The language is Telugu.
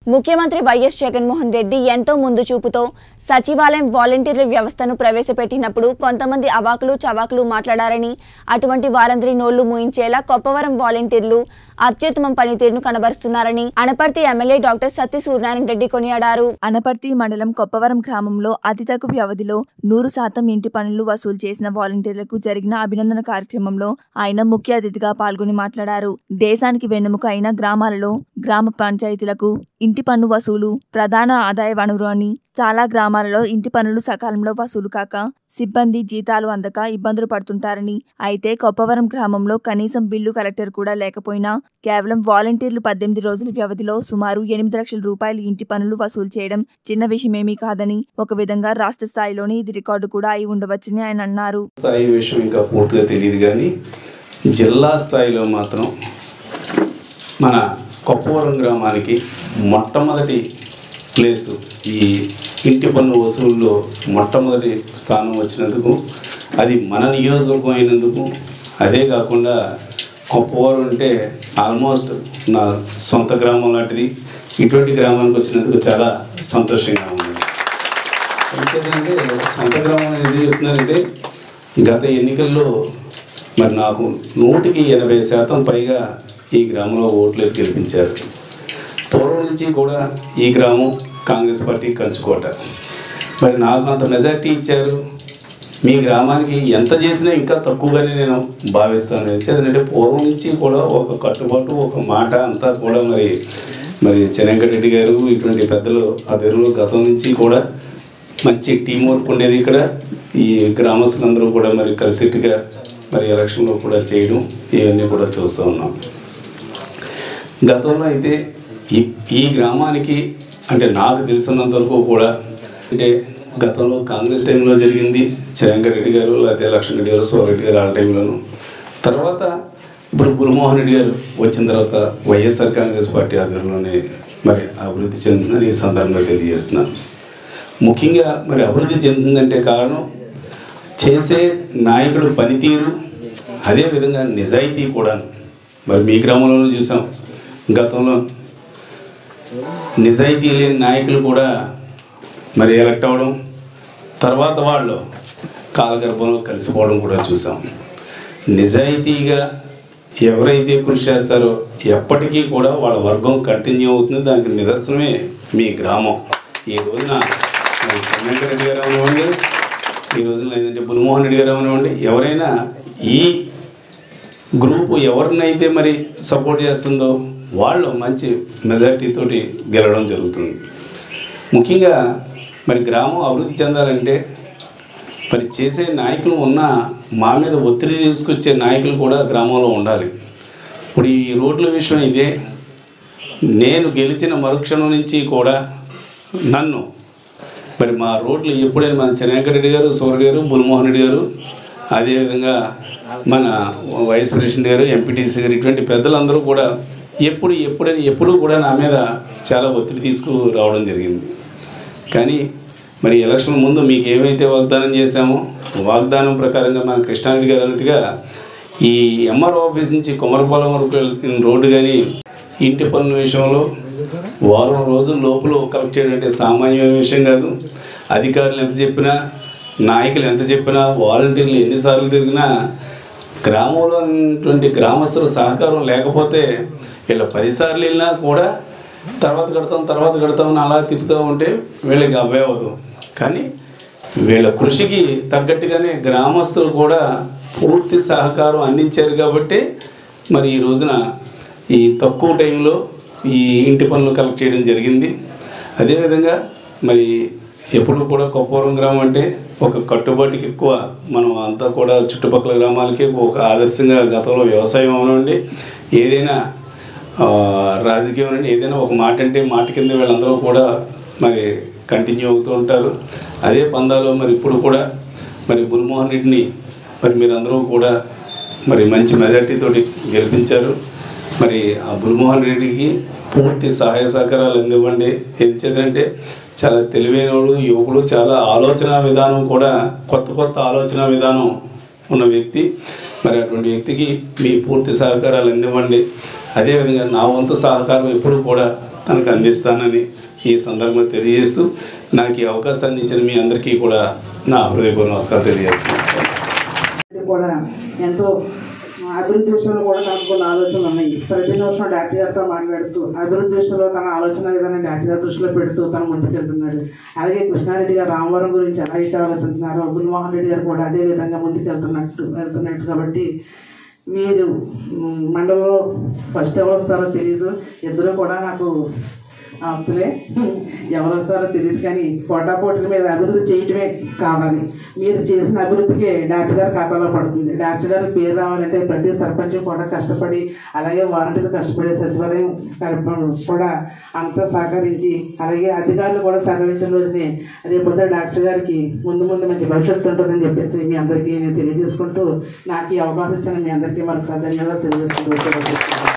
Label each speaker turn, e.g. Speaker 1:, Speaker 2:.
Speaker 1: ముఖ్యమంత్రి వైఎస్ జగన్మోహన్ రెడ్డి ఎంతో ముందు చూపుతో సచివాలయం వాలంటీర్ల వ్యవస్థను ప్రవేశపెట్టినప్పుడు కొంతమంది అవాకులు చవాకులు మాట్లాడారని అటువంటి వారందరి నోళ్లు మూయించేలా కొప్పవరం వాలంటీర్లు అత్యుత్తమం పనితీరును కనబరుస్తున్నారని అనపర్తి ఎమ్మెల్యే డాక్టర్ సత్య సూర్యనారాయణ రెడ్డి కొనియాడారు అనపర్తి మండలం కొప్పవరం గ్రామంలో అతి తక్కువ వ్యవధిలో నూరు శాతం ఇంటి పనులు వసూలు చేసిన వాలంటీర్లకు జరిగిన అభినందన కార్యక్రమంలో ఆయన ముఖ్య అతిథిగా పాల్గొని మాట్లాడారు దేశానికి వెన్నెముక అయిన గ్రామాలలో గ్రామ పంచాయతీలకు ఇంటి పన్ను వసూలు ప్రధాన ఆదాయ వనరు అని చాలా గ్రామాలలో ఇంటి పన్నులు సకాలంలో వసూలు కాక సిబ్బంది జీతాలు అందక ఇబ్బందులు పడుతుంటారని అయితే కొప్పవరం గ్రామంలో కనీసం బిల్లు కలెక్టర్ కూడా లేకపోయినా కేవలం వాలంటీర్లు పద్దెనిమిది రోజుల వ్యవధిలో సుమారు ఎనిమిది లక్షల రూపాయలు ఇంటి పన్నులు వసూలు చేయడం చిన్న విషయమేమీ కాదని ఒక విధంగా రాష్ట్ర స్థాయిలోనే ఇది రికార్డు కూడా అయి ఉండవచ్చని ఆయన అన్నారు
Speaker 2: స్థాయి విషయం ఇంకా పూర్తిగా తెలియదు కానీ జిల్లా స్థాయిలో మాత్రం మన కొప్పవరం గ్రామానికి మొట్టమొదటి ప్లేసు ఈ ఇంటి పన్ను వసూల్లో మొట్టమొదటి స్థానం వచ్చినందుకు అది మన నియోజకవర్గం అయినందుకు అదే కాకుండా కొప్పవరం అంటే ఆల్మోస్ట్ నా సొంత గ్రామం లాంటిది ఇటువంటి గ్రామానికి వచ్చినందుకు చాలా సంతోషంగా ఉంది ఎందుకంటే సొంత గ్రామం అనేది చెప్తున్నారంటే గత ఎన్నికల్లో మరి నాకు నూటికి ఎనభై శాతం పైగా ఈ గ్రామంలో ఓట్లేసి గెలిపించారు పూర్వం నుంచి కూడా ఈ గ్రామం కాంగ్రెస్ పార్టీ కంచుకోట మరి నాకు అంత మెజార్టీ ఇచ్చారు మీ గ్రామానికి ఎంత చేసినా ఇంకా తక్కువగానే నేను భావిస్తాను ఎందుకంటే పూర్వం నుంచి కూడా ఒక కట్టుబాటు ఒక మాట అంతా కూడా మరి మరి చెనంకరెడ్డి గారు ఇటువంటి పెద్దలు ఆ తెరువులు గతం నుంచి కూడా మంచి టీం వర్క్ ఉండేది ఇక్కడ ఈ గ్రామస్తులందరూ కూడా మరి కలిసిట్టుగా మరి ఎలక్షన్లో కూడా చేయడం ఇవన్నీ కూడా చూస్తూ ఉన్నాం గతంలో అయితే ఈ ఈ గ్రామానికి అంటే నాకు తెలిసినంత వరకు కూడా అంటే గతంలో కాంగ్రెస్ టైంలో జరిగింది జయంకర్ రెడ్డి గారు లేకపోతే లక్ష్మణ్ రెడ్డి గారు సోరెడ్డి గారు ఆ టైంలోను తర్వాత ఇప్పుడు గురుమోహన్ రెడ్డి గారు వచ్చిన తర్వాత వైఎస్ఆర్ కాంగ్రెస్ పార్టీ ఆధ్వర్యంలోనే మరి అభివృద్ధి చెందిందని ఈ సందర్భంగా తెలియజేస్తున్నాను ముఖ్యంగా మరి అభివృద్ధి చెందిందంటే కారణం చేసే నాయకుడు పనితీరు అదేవిధంగా నిజాయితీ కూడా మరి మీ గ్రామంలోనూ చూసాం గతంలో నిజాయితీ లేని నాయకులు కూడా మరి ఎలక్ట్ అవ్వడం తర్వాత వాళ్ళు కాలగర్భంలో కలిసిపోవడం కూడా చూసాం నిజాయితీగా ఎవరైతే కృషి చేస్తారో ఎప్పటికీ కూడా వాళ్ళ వర్గం కంటిన్యూ అవుతుంది దానికి నిదర్శనమే మీ గ్రామం ఈ రోజున మరి చెన్నయ్య రెడ్డి గారు అవనివ్వండి ఈ రోజున లేదంటే బుల్మోహన్ రెడ్డి గారు అవనివ్వండి ఎవరైనా ఈ గ్రూపు ఎవరినైతే మరి సపోర్ట్ చేస్తుందో వాళ్ళు మంచి మెజారిటీ తోటి గెలవడం జరుగుతుంది ముఖ్యంగా మరి గ్రామం అభివృద్ధి చెందాలంటే మరి చేసే నాయకులు ఉన్న మా మీద ఒత్తిడి తీసుకొచ్చే నాయకులు కూడా గ్రామంలో ఉండాలి ఇప్పుడు ఈ రోడ్ల విషయం ఇదే నేను గెలిచిన మరుక్షణం నుంచి కూడా నన్ను మరి మా రోడ్లు ఎప్పుడైనా మన చెన్నయ్యరెడ్డి గారు సూర్యుడు గారు బుల్మోహన్ రెడ్డి గారు అదేవిధంగా మన వైస్ ప్రెసిడెంట్ గారు ఎంపీటీసీ గారు ఇటువంటి పెద్దలందరూ కూడా ఎప్పుడు ఎప్పుడైనా ఎప్పుడూ కూడా నా మీద చాలా ఒత్తిడి తీసుకురావడం జరిగింది కానీ మరి ఎలక్షన్ ముందు మీకు ఏమైతే వాగ్దానం చేశామో వాగ్దానం ప్రకారంగా మన కృష్ణారెడ్డి గారు అన్నట్టుగా ఈ ఎంఆర్ ఆఫీస్ నుంచి కొమరపాలెం వరకు వెళ్తున్న రోడ్డు కానీ ఇంటి పనుల విషయంలో వారం రోజుల లోపల కలెక్ట్ చేయడం అంటే సామాన్యమైన విషయం కాదు అధికారులు ఎంత చెప్పినా నాయకులు ఎంత చెప్పినా వాలంటీర్లు ఎన్నిసార్లు తిరిగినా గ్రామంలో ఉన్నటువంటి గ్రామస్తుల సహకారం లేకపోతే వీళ్ళ పదిసార్లు వెళ్ళినా కూడా తర్వాత కడతాం తర్వాత కడతాం అని అలా తిప్పుతూ ఉంటే వీళ్ళకి అవ్వే అవ్వదు కానీ వీళ్ళ కృషికి తగ్గట్టుగానే గ్రామస్తులు కూడా పూర్తి సహకారం అందించారు కాబట్టి మరి ఈ రోజున ఈ తక్కువ టైంలో ఈ ఇంటి పనులు కలెక్ట్ చేయడం జరిగింది అదేవిధంగా మరి ఎప్పుడు కూడా కొప్పవరం గ్రామం అంటే ఒక కట్టుబాటుకి ఎక్కువ మనం అంతా కూడా చుట్టుపక్కల గ్రామాలకి ఒక ఆదర్శంగా గతంలో వ్యవసాయం అవనండి ఏదైనా ఆ, రాజకీయం అంటే ఏదైనా ఒక మాట అంటే మాట కింద వీళ్ళందరూ కూడా మరి కంటిన్యూ అవుతూ ఉంటారు అదే పందాలో మరి ఇప్పుడు కూడా మరి బుల్మోహన్ రెడ్డిని మరి మీరందరూ కూడా మరి మంచి మెజార్టీ తోటి గెలిపించారు మరి ఆ బుల్మోహన్ రెడ్డికి పూర్తి సహాయ సహకారాలు అందివ్వండి ఎందుచేతంటే చాలా తెలివైనడు యువకుడు చాలా ఆలోచన విధానం కూడా కొత్త కొత్త ఆలోచన విధానం ఉన్న వ్యక్తి మరి అటువంటి వ్యక్తికి మీ పూర్తి సహకారాలు అందివ్వండి అదేవిధంగా నా వంతు సహకారం ఎప్పుడు కూడా తనకు అందిస్తానని ఈ సందర్భంగా తెలియజేస్తూ నాకు ఈ అవకాశాన్ని ఇచ్చిన మీ అందరికీ కూడా నా హృదయపూర్వ నమస్కారం తెలియజేస్తున్నాను
Speaker 3: కూడా ఎంతో అభివృద్ధి విషయంలో కూడా తనకు కొన్ని ఆలోచనలు ఉన్నాయి ప్రతి నిమిషం డాక్టర్ గారితో మాట్లాడుతూ అభివృద్ధి విషయంలో తన ఆలోచన విధానం డాక్టర్ గారి దృష్టిలో పెడుతూ తన ముందుకెళ్తున్నాడు అలాగే కృష్ణారెడ్డి గారు రామవరం గురించి ఎలా అయితే ఆలోచిస్తున్నారో గురుమోహన్ రెడ్డి గారు కూడా అదే విధంగా ముందుకెళ్తున్నట్టు వెళ్తున్నట్టు కాబట్టి మీరు మ్, మండలంలో ఫస్ట్ ఎవరు వస్తారో తెలియదు ఇద్దరు కూడా నాకు ఆప్తులే ఎవరు వస్తారో తెలియదు కానీ పోటాపోటీల మీద అభివృద్ధి చేయటమే కావాలి మీరు చేసిన అభివృద్ధికి డాక్టర్ గారి ఖాతాలో పడుతుంది డాక్టర్ గారి పేరు రావాలంటే ప్రతి సర్పంచ్ కూడా కష్టపడి అలాగే వాలంటీర్లు కష్టపడి సచివాలయం కల్ప- కూడా అంతా సహకరించి అలాగే అధికారులు కూడా సహకరించిన రోజునే రేపు డాక్టర్ గారికి ముందు ముందు మంచి భవిష్యత్తు ఉంటుందని చెప్పేసి మీ అందరికీ నేను తెలియజేసుకుంటూ నాకు ఈ అవకాశం ఇచ్చిన మీ అందరికీ మరొకసారి ధన్యవాదాలు తెలియజేసుకుంటూ